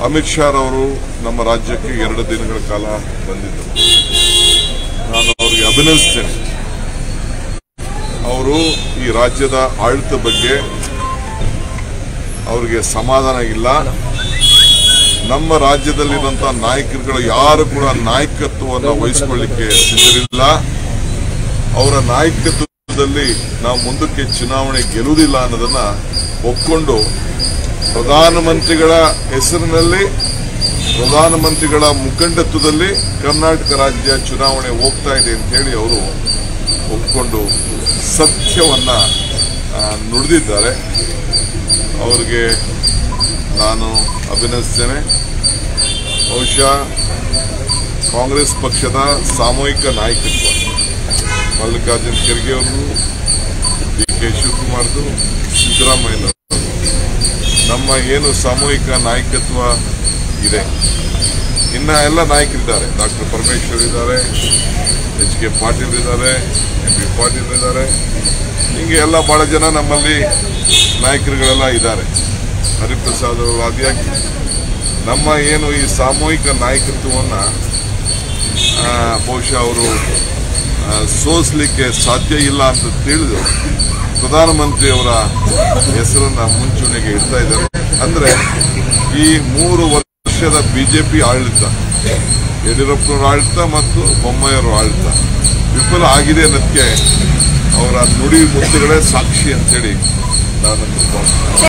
ಅಮಿತ್ ಶಾ ಅವರು ನಮ್ಮ ರಾಜ್ಯಕ್ಕೆ ಎರಡು ದಿನಗಳ ಕಾಲ ಬಂದಿದ್ದರು ನಾನು ಅವರಿಗೆ ಅಭಿನಂದಿಸ್ತೇನೆ ಅವರು ಈ ರಾಜ್ಯದ ಆಡಳಿತ ಬಗ್ಗೆ ಅವರಿಗೆ ಸಮಾಧಾನ ಇಲ್ಲ ನಮ್ಮ ರಾಜ್ಯದಲ್ಲಿರುವಂತಹ ನಾಯಕರುಗಳು ಯಾರು ಕೂಡ ನಾಯಕತ್ವವನ್ನು ವಹಿಸಿಕೊಳ್ಳಿಕ್ಕೆ ಸಿದ್ಧರಿಲ್ಲ ಅವರ ನಾಯಕತ್ವದಲ್ಲಿ ನಾವು ಮುಂದಕ್ಕೆ ಚುನಾವಣೆ ಗೆಲ್ಲುವುದಿಲ್ಲ ಅನ್ನೋದನ್ನ ಒಪ್ಕೊಂಡು ಪ್ರಧಾನಮಂತ್ರಿಗಳ ಹೆಸರಿನಲ್ಲಿ ಪ್ರಧಾನಮಂತ್ರಿಗಳ ಮುಖಂಡತ್ವದಲ್ಲಿ ಕರ್ನಾಟಕ ರಾಜ್ಯ ಚುನಾವಣೆ ಹೋಗ್ತಾ ಇದೆ ಅಂತ ಹೇಳಿ ಅವರು ಒಪ್ಕೊಂಡು ಸತ್ಯವನ್ನ ಆ, ನುಡಿದಿದ್ದಾರೆ ಅವರಿಗೆ ನಾನು ಅಭಿನಂದಿಸ್ತೇನೆ ಬಹುಶಃ ಕಾಂಗ್ರೆಸ್ ಪಕ್ಷದ ಸಾಮೂಹಿಕ ನಾಯಕತ್ವ ಮಲ್ಲಿಕಾರ್ಜುನ್ ಖರ್ಗೆ ಅವರು ಡಿ ಕೆ ಶಿವಕುಮಾರ್ದು ಸಿದ್ದರಾಮಯ್ಯ ನಮ್ಮ ಏನು ಸಾಮೂಹಿಕ ನಾಯಕತ್ವ ಇದೆ ಇನ್ನ ಎಲ್ಲ ನಾಯಕರಿದ್ದಾರೆ ಡಾಕ್ಟರ್ ಪರಮೇಶ್ವರ್ ಇದ್ದಾರೆ ಎಚ್ ಕೆ ಪಾಟೀಲ್ ಇದ್ದಾರೆ ಎಂ ಬಿ ಪಾಟೀಲ್ ಇದ್ದಾರೆ ಹೀಗೆ ಎಲ್ಲ ಬಹಳ ಜನ ನಮ್ಮಲ್ಲಿ ನಾಯಕರುಗಳೆಲ್ಲ ಇದ್ದಾರೆ ಹರಿಪ್ರಸಾದ್ ಅವರು ಆದಿಯಾಗಿ ನಮ್ಮ ಏನು ಈ ಸಾಮೂಹಿಕ ನಾಯಕತ್ವವನ್ನು ಬಹುಶಃ ಅವರು ಆ, ಸೋಲಿಸಲಿಕ್ಕೆ ಸಾಧ್ಯ ಇಲ್ಲ ಅಂತ ತಿಳಿದು ಪ್ರಧಾನಮಂತ್ರಿ ಅವರ ಹೆಸರನ್ನ ಮುಂಚೂಣಿಗೆ ಇಡ್ತಾ ಇದ್ದಾರೆ ಅಂದ್ರೆ ಈ ಮೂರು ವರ್ಷದ ಬಿಜೆಪಿ ಆಡಳಿತ ಯಡಿಯೂರಪ್ಪನವರ ಆಡಳಿತ ಮತ್ತು ಬೊಮ್ಮಾಯಿಯವರ ಆಡಳಿತ ವಿಫಲ ಆಗಿದೆ ಅನ್ನೋದಕ್ಕೆ ಅವರ ನುಡಿ ಮುತ್ತುಗಳೇ ಸಾಕ್ಷಿ ಅಂತೇಳಿ ನಾನು ಭಾವಿಸ್ತೇನೆ